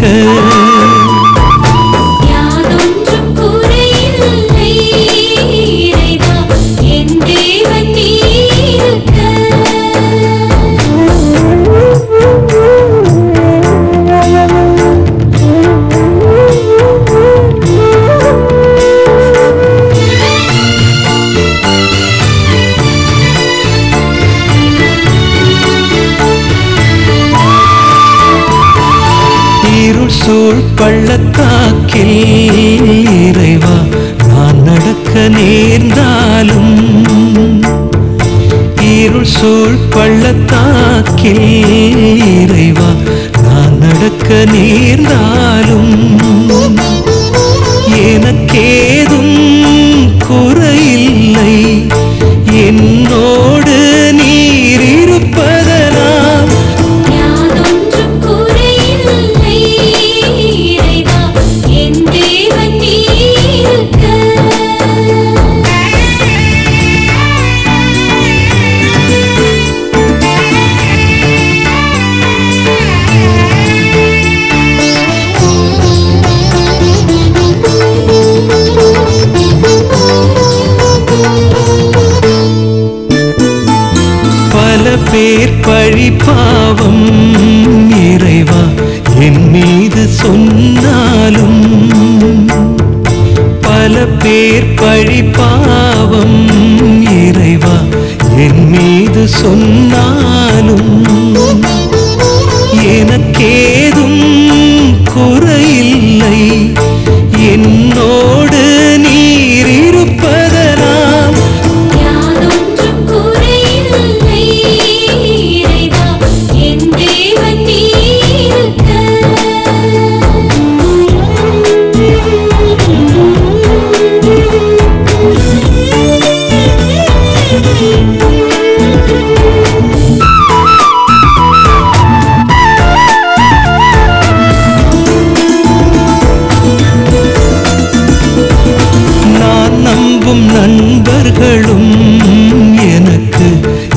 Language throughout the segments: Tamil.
யாதொன்றும் குறையில்லை இறைவா என் தேவன் நீ இருக்க இருள் சூழ் பள்ளத்தாக்கில் இறைவா நான் நடக்க நேர்ந்தாலும் இருள் சூழ் பள்ளத்தாக்கில் இறைவா நான் நடக்க நேர்ந்தாலும் எனக்கேதும் குறையில்லை என்னோடு நீர் இருப்பதனால் யாதொன்றும் குறையில்லை இறைவா என் தேவன் நீ இருக்க பல பேர் பழி பாவம் இறைவா என் மீது சொன்னாலும் பல பேர் பழி பாவம் இறைவா என் மீது சொன்னாலும் எனக்கேதும் குறையில்லை என்னோடு நீர் இருப்பதனால் யாதொன்றும் குறையில்லை இறைவா என் தேவன் நீ இருக்க நான் நம்பும் நண்பர்களும் எனக்கு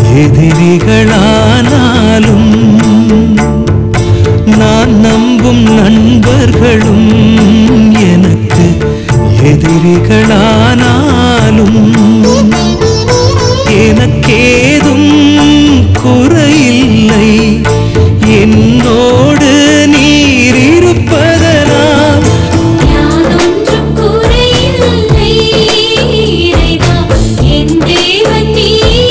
எதிரிகளானாலும் நான் நம்பும் நண்பர்களும் எனக்கு எதிரிகளானாலும் எனக்கேதும் குறையில்லை என்னோடு நீர் இருப்பதனால் யாதொன்றும் குறையில்லை இறைவா என் தேவன் நீ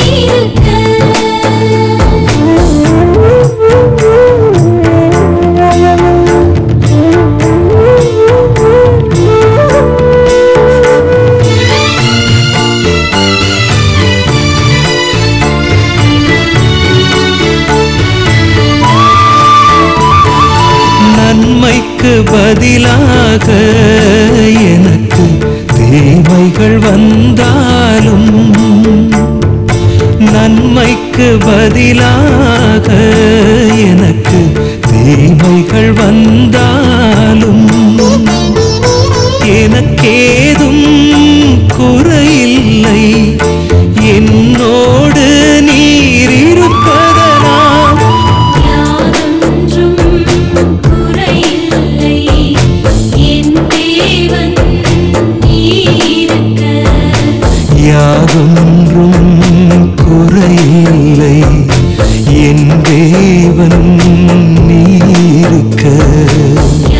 நன்மைக்கு பதிலாக எனக்கு தீமைகள் வந்தாலும் நன்மைக்கு பதிலாக எனக்கு தீமைகள் வந்தாலும் எனக்கேதும் குறையில்லை என்னோடு நீர் இருப்பதனால் யாதொன்றும் குறையில்லை என் தேவன் நீ இருக்க யாதொன்றும் குறையில்லை என் தேவன் நீருக்க